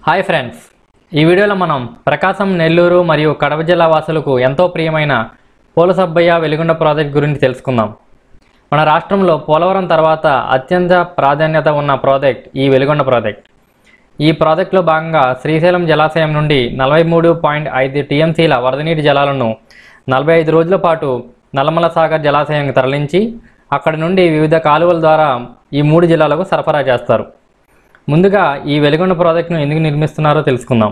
hi friends ఈ వీడియోలో మనం ప్రకాశం నెల్లూరు మరియు కడప జిల్లా వాసులకు ఎంతో ప్రియమైన పోలసబ్బయ్య వెలుగొండ ప్రాజెక్ట్ గురించి తెలుసుకుందాం మన రాష్ట్రంలో పోలవరం తర్వాత అత్యంత ప్రాధాన్యత ఉన్న ప్రాజెక్ట్ ఈ వెలుగొండ ప్రాజెక్ట్ ఈ ప్రాజెక్టులో భాగంగా శ్రీశైలం జలాశయం నుండి నలభై మూడు పాయింట్ ఐదు టీఎంసీల వరద నీటి జలాలను నలభై ఐదు రోజుల పాటు నల్లమల సాగర్ జలాశయానికి తరలించి అక్కడి నుండి వివిధ కాలువల ద్వారా ఈ మూడు జిల్లాలకు సరఫరా చేస్తారు ముందుగా ఈ వెలుగొండ ప్రాజెక్టును ఎందుకు నిర్మిస్తున్నారో తెలుసుకుందాం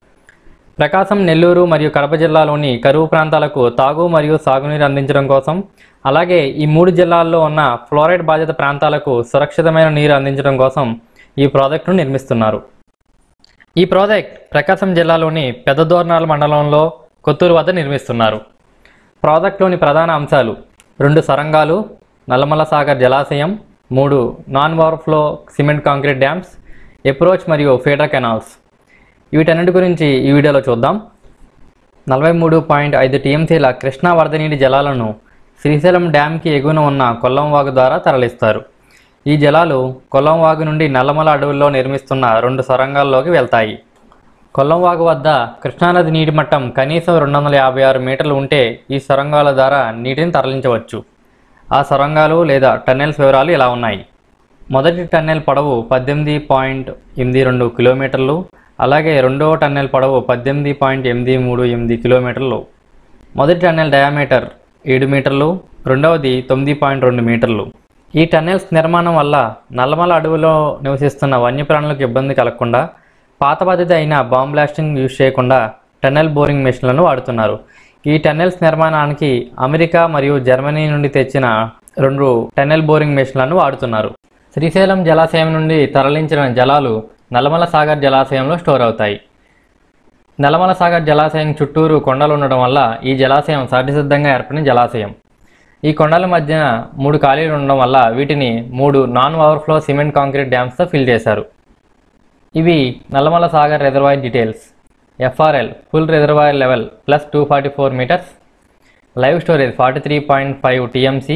ప్రకాశం నెల్లూరు మరియు కడప జిల్లాలోని కరువు ప్రాంతాలకు తాగు మరియు సాగునీరు అందించడం కోసం అలాగే ఈ మూడు జిల్లాల్లో ఉన్న ఫ్లోరైడ్ బాధిత ప్రాంతాలకు సురక్షితమైన నీరు అందించడం కోసం ఈ ప్రాజెక్టును నిర్మిస్తున్నారు ఈ ప్రాజెక్ట్ ప్రకాశం జిల్లాలోని పెద్దదోర్నాల మండలంలో కొత్తూరు వద్ద నిర్మిస్తున్నారు ప్రాజెక్టులోని ప్రధాన అంశాలు రెండు సొరంగాలు నల్లమల సాగర్ జలాశయం మూడు non overflow cement concrete dams approach మరియు ఫీడర్ కెనాల్స్ వీటన్నిటి గురించి ఈ వీడియోలో చూద్దాం నలభై మూడు పాయింట్ ఐదు టీఎంసీల కృష్ణా వరద నీటి జలాలను శ్రీశైలం డ్యాంకి ఎగువన ఉన్న కొల్లం వాగు ద్వారా తరలిస్తారు ఈ జలాలు కొల్లం వాగు నుండి నల్లమల అడవుల్లో నిర్మిస్తున్న రెండు సొరంగాల్లోకి వెళ్తాయి కొల్లం వాగు వద్ద కృష్ణానది నీటి మట్టం కనీసం రెండు వందల యాభై ఆరు మీటర్లు ఉంటే ఈ సొరంగాల ద్వారా నీటిని తరలించవచ్చు ఆ సొరంగాలు లేదా టన్నెల్స్ వివరాలు ఇలా ఉన్నాయి మొదటి టన్నెల్ పొడవు పద్దెనిమిది పాయింట్ ఎనిమిది రెండు కిలోమీటర్లు అలాగే రెండవ టన్నెల్ పొడవు పద్దెనిమిది పాయింట్ ఎనిమిది మూడు ఎనిమిది కిలోమీటర్లు మొదటి టన్నెల్ డయామీటర్ ఏడు మీటర్లు రెండవది తొమ్మిది పాయింట్ రెండు మీటర్లు ఈ టన్నెల్స్ నిర్మాణం వల్ల నల్లమల అడవిలో నివసిస్తున్న వన్యప్రాణులకు ఇబ్బంది కలగకుండా పాత పద్ధతి అయిన బాంబ్ బ్లాస్టింగ్ యూజ్ చేయకుండా టన్నెల్ బోరింగ్ మెషిన్లను వాడుతున్నారు ఈ టన్నెల్స్ నిర్మాణానికి అమెరికా మరియు జర్మనీ నుండి తెచ్చిన రెండు టన్నెల్ బోరింగ్ మెషిన్లను వాడుతున్నారు శ్రీశైలం జలాశయం నుండి తరలించిన జలాలు నల్లమల సాగర్ జలాశయంలో స్టోర్ అవుతాయి నల్లమల సాగర్ జలాశయం చుట్టూరు కొండలు ఉండడం వల్ల ఈ జలాశయం సహజసిద్ధంగా ఏర్పడిన జలాశయం ఈ కొండల మధ్య మూడు ఖాళీలు ఉండడం వల్ల వీటిని మూడు నాన్ ఓవర్ఫ్లో సిమెంట్ కాంక్రీట్ డ్యామ్స్తో ఫిల్ చేశారు ఇవి Nallamala Sagar reservoir details FRL full reservoir level plus two forty four metres live storage forty three point five TMC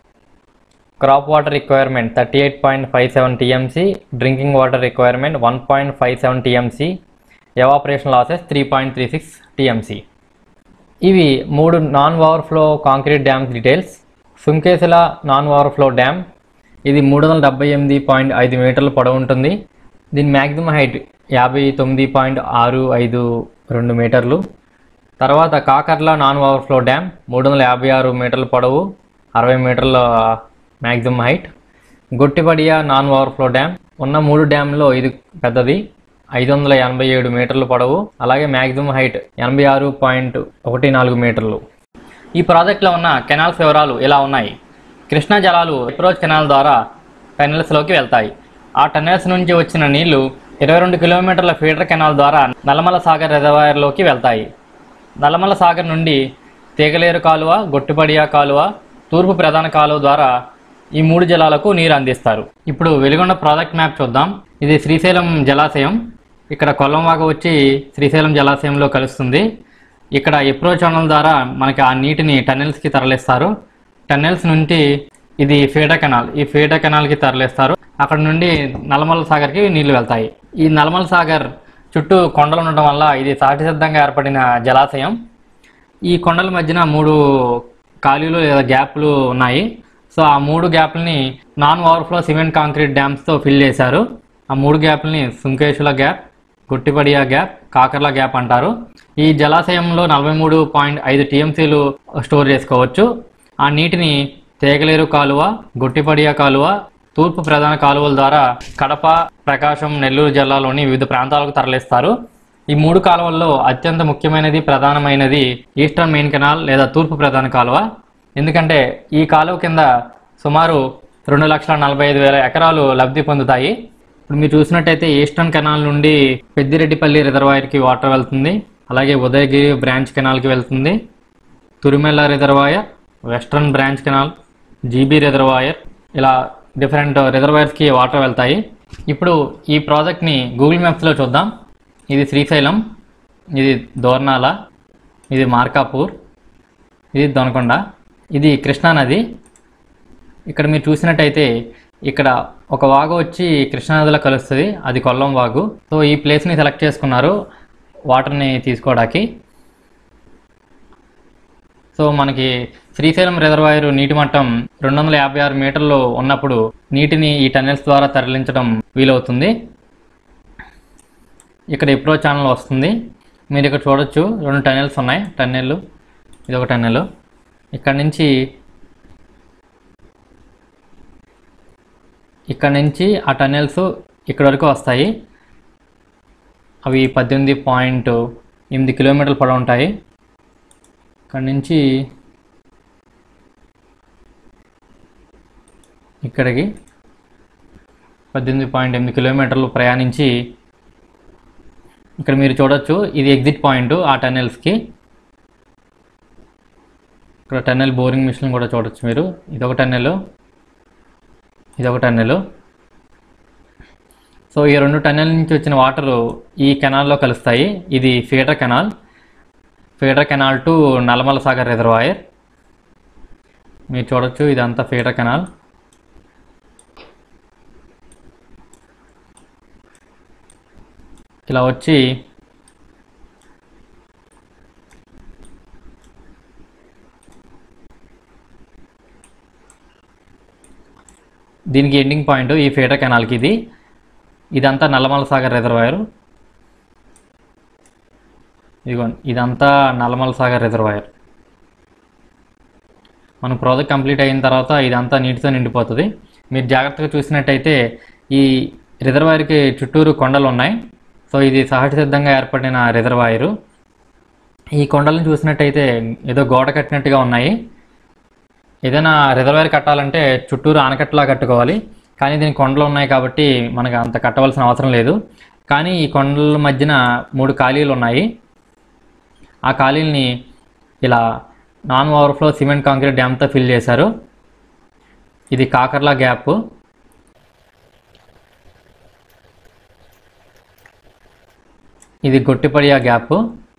crop water requirement thirty eight point five seven TMC drinking water requirement one point five seven TMC evaporation losses three point three six TMC ఇవి మూడు non overflow concrete dams details Sunkesula non overflow dam ఇది మూడు వందల డెబ్బై ఎనిమిది point ఐదు మీటర్ల పొడవు ఉంటుంది దీని మ్యాక్సిమం హైట్ యాభై తొమ్మిది పాయింట్ ఆరు ఐదు రెండు మీటర్లు తర్వాత కాకర్ల నాన్ ఓవర్ఫ్లో డ్యామ్ మూడు వందల యాభై ఆరు మీటర్ల పొడవు అరవై మీటర్ల maximum height Gottipadiya non overflow dam ఉన్న మూడు డ్యామ్లో ఇది పెద్దది ఐదు వందల ఎనభై ఏడు మీటర్ల పొడవు అలాగే మ్యాక్సిమం హైట్ ఎనభై ఆరు పాయింట్ ఒకటి నాలుగు మీటర్లు ఈ ప్రాజెక్ట్లో ఉన్న కెనాల్స్ వివరాలు ఇలా ఉన్నాయి కృష్ణా జలాలు అప్రోచ్ కెనాల్ ద్వారా టన్నెల్స్లోకి వెళ్తాయి ఆ టన్నెల్స్ నుంచి వచ్చిన నీళ్లు ఇరవై రెండు కిలోమీటర్ల ఫీడర్ కెనాల్ ద్వారా నల్లమల సాగర్ రిజర్వాయర్లోకి వెళ్తాయి నల్లమల సాగర్ నుండి తీగలేరు కాలువ గొట్టిపడియా కాలువ తూర్పు ప్రధాన కాలువ ద్వారా ఈ మూడు జలాలకు నీరు అందిస్తారు ఇప్పుడు వెలుగొండ ప్రాజెక్ట్ మ్యాప్ చూద్దాం ఇది శ్రీశైలం జలాశయం ఇక్కడ కొల్లంవాగ వచ్చి శ్రీశైలం జలాశయంలో కలుస్తుంది ఇక్కడ ఎప్రో ఛానల్ ద్వారా మనకి ఆ నీటిని టన్నెల్స్కి తరలిస్తారు టన్నెల్స్ నుండి ఇది ఫీడర్ కెనాల్ ఈ ఫీడర్ కెనాల్కి తరలిస్తారు అక్కడ నుండి నల్లమల సాగర్కి నీళ్లు వెళ్తాయి ఈ నల్లమల సాగర్ చుట్టూ కొండలు ఉండటం వల్ల ఇది సహజసిద్ధంగా ఏర్పడిన జలాశయం ఈ కొండల మధ్యన మూడు ఖాళీలు లేదా గ్యాప్లు ఉన్నాయి సో ఆ మూడు గ్యాప్లని నాన్ ఓవర్ఫ్లో సిమెంట్ కాంక్రీట్ డ్యామ్స్తో ఫిల్ చేశారు ఆ మూడు గ్యాప్లని Sunkesula gap Gottipadiya gap Kakarla gap అంటారు ఈ జలాశయంలో నలభై మూడు పాయింట్ ఐదు టీఎంసీలు స్టోర్ చేసుకోవచ్చు ఆ నీటిని తేగలేరు కాలువ గుట్టిపడియా కాలువ తూర్పు ప్రధాన కాలువల ద్వారా కడప ప్రకాశం నెల్లూరు జిల్లాలోని వివిధ ప్రాంతాలకు తరలిస్తారు ఈ మూడు కాలువల్లో అత్యంత ముఖ్యమైనది ప్రధానమైనది ఈస్టర్న్ మెయిన్ కెనాల్ లేదా తూర్పు ప్రధాన కాలువ ఎందుకంటే ఈ కాలువ కింద సుమారు రెండు లక్షల నలభై ఐదు వేల ఎకరాలు లబ్ధి పొందుతాయి ఇప్పుడు మీరు చూసినట్టయితే ఈస్టర్న్ కెనాల్ నుండి పెద్దిరెడ్డిపల్లి రిజర్వాయర్కి వాటర్ వెళ్తుంది అలాగే ఉదయగిరి బ్రాంచ్ కెనాల్కి వెళ్తుంది Turimella reservoir western branch canal GB reservoir ఇలా డిఫరెంట్ రిజర్వాయర్స్కి వాటర్ వెళ్తాయి ఇప్పుడు ఈ ప్రాజెక్ట్ని గూగుల్ మ్యాప్స్లో చూద్దాం ఇది శ్రీశైలం ఇది దోర్నాల ఇది మార్కాపూర్ ఇది దొనకొండ ఇది కృష్ణా నది ఇక్కడ మీరు చూసినట్టయితే ఇక్కడ ఒక వాగు వచ్చి కృష్ణానదిలో కలుస్తుంది అది కొల్లం వాగు సో ఈ ప్లేస్ని సెలెక్ట్ చేసుకున్నారు వాటర్ని తీసుకోవడానికి సో మనకి శ్రీశైలం రిజర్వాయర్ నీటి మట్టం రెండు వందల యాభై ఆరు మీటర్లు ఉన్నప్పుడు నీటిని ఈ టన్నెల్స్ ద్వారా తరలించడం వీలవుతుంది ఇక్కడ ఎప్పుడో ఛానల్ వస్తుంది మీరు ఇక్కడ చూడొచ్చు రెండు టన్నెల్స్ ఉన్నాయి టన్నెల్ ఇది ఒక టన్నెల్ ఇక్కడ నుంచి ఇక్కడ నుంచి ఆ టన్నెల్స్ ఇక్కడ వరకు వస్తాయి అవి పద్దెనిమిది పాయింట్ ఎనిమిది కిలోమీటర్లు పొడవు ఉంటాయి ఇక్కడ నుంచి ఇక్కడికి పద్దెనిమిది పాయింట్ ఎనిమిది కిలోమీటర్లు ప్రయాణించి ఇక్కడ మీరు చూడొచ్చు ఇది ఎగ్జిట్ పాయింట్ ఆ టన్నెల్స్కి ఇక్కడ టన్నెల్ బోరింగ్ మిషన్ కూడా చూడొచ్చు మీరు ఇదొక టన్నెల్ ఇదొక టన్నెల్ సో ఈ రెండు టన్నెల్ నుంచి వచ్చిన వాటర్ ఈ కెనాల్లో కలుస్తాయి ఇది feeder canal feeder canal to Nallamala Sagar reservoir మీరు చూడొచ్చు ఇదంతా ఫీడర్ కెనాల్ ఇలా వచ్చి దీనికి ఎండింగ్ పాయింట్ ఈ ఫీడర్ కెనాల్కి ఇది ఇదంతా నల్లమల సాగర్ రిజర్వాయర్ ఇదిగోండి ఇదంతా నల్లమల సాగర్ రిజర్వాయర్ మన ప్రాజెక్ట్ కంప్లీట్ అయిన తర్వాత ఇదంతా నీటితో నిండిపోతుంది మీరు జాగ్రత్తగా చూసినట్టయితే ఈ రిజర్వాయర్కి చుట్టూరు కొండలు ఉన్నాయి సో ఇది సహజ సిద్ధంగా ఏర్పడిన రిజర్వాయరు ఈ కొండలను చూసినట్టయితే ఏదో గోడ కట్టినట్టుగా ఉన్నాయి ఏదైనా రిజర్వాయర్ కట్టాలంటే చుట్టూరు ఆనకట్టలా కట్టుకోవాలి కానీ దీనికి కొండలు ఉన్నాయి కాబట్టి మనకు అంత కట్టవలసిన అవసరం లేదు కానీ ఈ కొండల మధ్యన మూడు ఖాళీలు ఉన్నాయి ఆ ఖాళీలని ఇలా నాన్ ఓవర్ఫ్లో సిమెంట్ కాంక్రీట్ డ్యామ్తో ఫిల్ చేశారు ఇది కాకర్లా గ్యాప్ ఇది గొట్టిపడియా గ్యాప్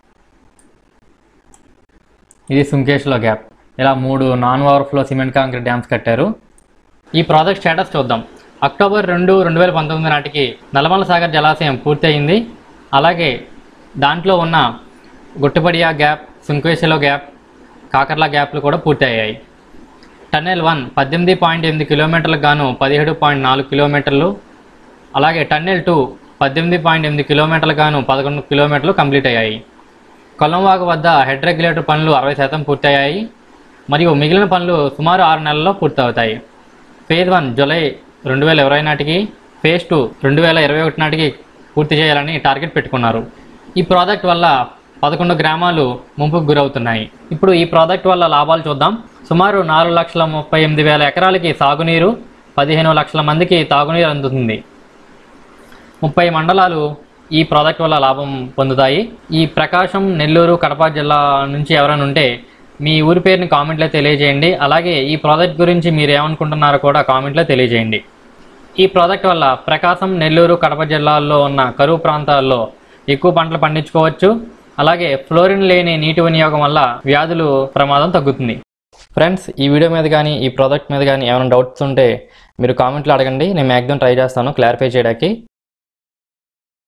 ఇది సుంకేష్లో గ్యాప్ ఇలా మూడు non overflow cement concrete dams కట్టారు ఈ ప్రాజెక్ట్ స్టేటస్ చూద్దాం అక్టోబర్ రెండు రెండు వేల పంతొమ్మిది నాటికి నల్లమల సాగర్ జలాశయం పూర్తయింది అలాగే దాంట్లో ఉన్న గుట్టపడియా గ్యాప్ సుంకేశలో గ్యాప్ కాకర్లా గ్యాప్లు కూడా పూర్తయ్యాయి టన్నెల్ వన్ పద్దెనిమిది పాయింట్ ఎనిమిది కిలోమీటర్లకు గాను పదిహేడు పాయింట్ నాలుగు కిలోమీటర్లు అలాగే టన్నెల్ టూ పద్దెనిమిది పాయింట్ ఎనిమిది కిలోమీటర్లకు గాను పదకొండు కిలోమీటర్లు కంప్లీట్ అయ్యాయి కొల్లంవాగు వద్ద హెడ్ రెగ్యులేటర్ పనులు అరవై శాతం పూర్తయ్యాయి మరియు మిగిలిన పనులు సుమారు ఆరు నెలల్లో పూర్తవుతాయి ఫేజ్ వన్ జూలై రెండు వేల ఇరవై నాటికి ఫేజ్ టూ రెండు వేల ఇరవై ఒకటి నాటికి పూర్తి చేయాలని టార్గెట్ పెట్టుకున్నారు ఈ ప్రాజెక్ట్ వల్ల పదకొండు గ్రామాలు ముంపుకు గురవుతున్నాయి ఇప్పుడు ఈ ప్రాజెక్ట్ వల్ల లాభాలు చూద్దాం సుమారు నాలుగు లక్షల ముప్పై ఎనిమిది వేల ఎకరాలకి సాగునీరు పదిహేను లక్షల మందికి తాగునీరు అందుతుంది ముప్పై మండలాలు ఈ ప్రాజెక్ట్ వల్ల లాభం పొందుతాయి ఈ ప్రకాశం నెల్లూరు కడప జిల్లా నుంచి ఎవరైనా ఉంటే మీ ఊరి పేరుని కామెంట్లో తెలియజేయండి అలాగే ఈ ప్రాజెక్ట్ గురించి మీరు ఏమనుకుంటున్నారో కూడా కామెంట్లో తెలియజేయండి ఈ ప్రాజెక్ట్ వల్ల ప్రకాశం నెల్లూరు కడప జిల్లాల్లో ఉన్న కరువు ప్రాంతాల్లో ఎక్కువ పంటలు పండించుకోవచ్చు అలాగే ఫ్లోరిన్ లేని నీటి వినియోగం వల్ల వ్యాధులు ప్రమాదం తగ్గుతుంది ఫ్రెండ్స్ ఈ వీడియో మీద కానీ ఈ ప్రాజెక్ట్ మీద కానీ ఏమైనా డౌట్స్ ఉంటే మీరు కామెంట్లో అడగండి నేను మ్యాక్సిమం ట్రై చేస్తాను క్లారిఫై చేయడానికి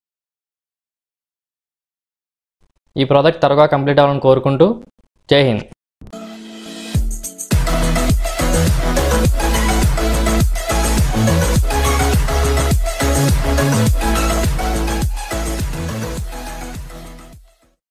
ఈ ప్రాజెక్ట్ త్వరగా కంప్లీట్ అవ్వాలని కోరుకుంటూ జై హింద్